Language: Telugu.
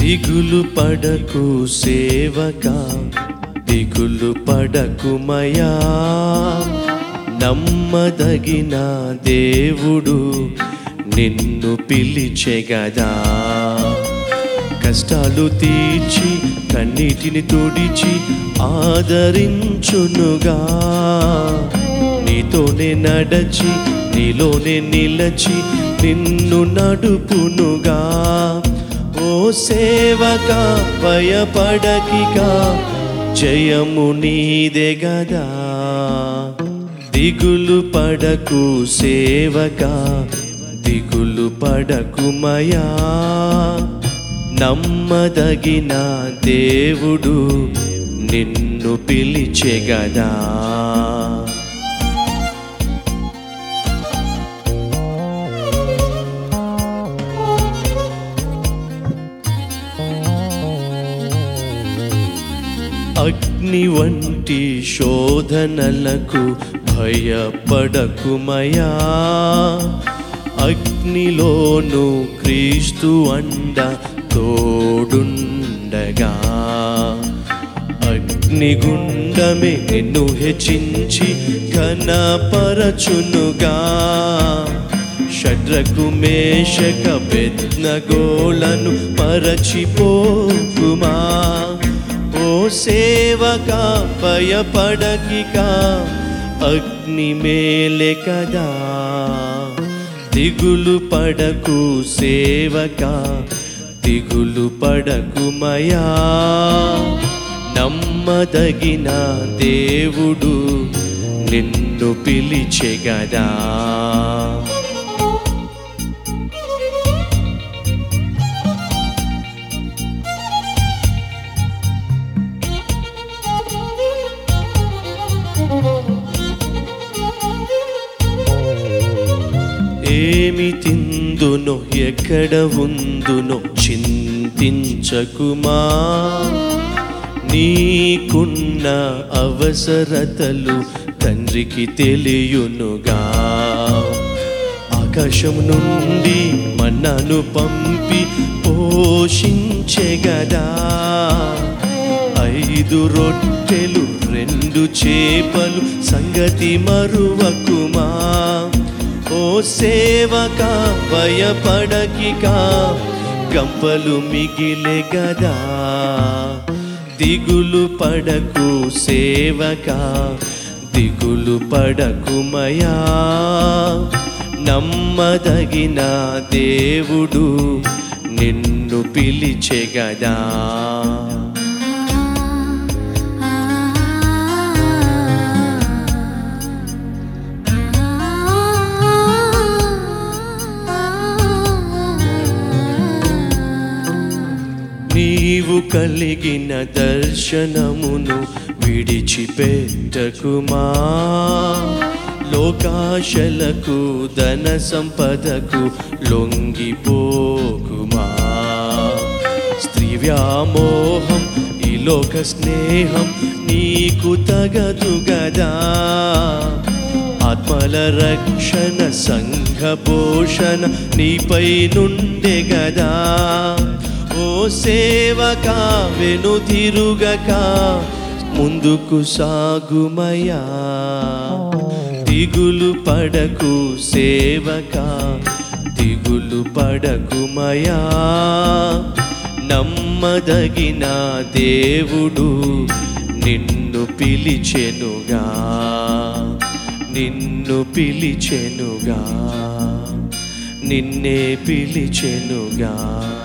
దిగులు పడకు సేవక దిగులు పడకుమయా నమ్మదగిన దేవుడు నిన్ను పిలిచెగదా కష్టాలు తీర్చి కన్నీటిని తుడిచి ఆదరించునుగా నీతోనే నడచి నీలోనే నిలచి నిన్ను నడుపునుగా ఓ సేవక భయపడకిగా జయము నీదే గదా దిగులు పడకు సేవక దిగులు పడకుమయా నమ్మదగిన దేవుడు నిన్ను పిలిచెగదా అగ్ని వంటి శోధనలకు భయపడకుమయా అగ్నిలోను క్రీస్తు అండ తోడుండగా అగ్నిగుండమే నిన్ను హెచ్చించి ఘనపరచునుగా షడ్రకు మేషక బెద్నగోలను మరచిపోకుమా ఓ సేవక భయపడకిక అగ్ని మేలే కదా దిగులు పడకు సేవక దిగులు పడకుమయా నమ్మదగిన దేవుడు నిన్ను పిలిచెగదా ఏమి తిందునో ఎక్కడ ఉందునో చింతించకుమా నీకున్న అవసరతలు తండ్రికి తెలియునుగా ఆకాశం నుండి మన్నను పంపి పోషించెగదా ఐదు రొట్టెలు రెండు చేపలు సంగతి మరువకుమా ఓ సేవక భయపడకిక గంపలు మిగిలే గదా దిగులు పడకు సేవక దిగులు పడకుమయా నమ్మదగిన దేవుడు నిన్ను పిలిచెగదా నీవు కలిగిన దర్శనమును విడిచిపెట్టకుమా లోకాశలకు ధన సంపదకు లొంగిపోకుమా స్త్రీ వ్యామోహం ఈ లోక స్నేహం నీకు తగదు గదా ఆత్మల రక్షణ సంఘ పోషణ నీపై నుండే గదా ఓ సేవక వెనుతిరుగక ముందుకు సాగుమయా దిగులు పడకు సేవక దిగులు పడకుమయా నమ్మదగిన దేవుడు నిన్ను పిలిచెనుగా నిన్ను పిలిచెనుగా నిన్నే పిలిచెనుగా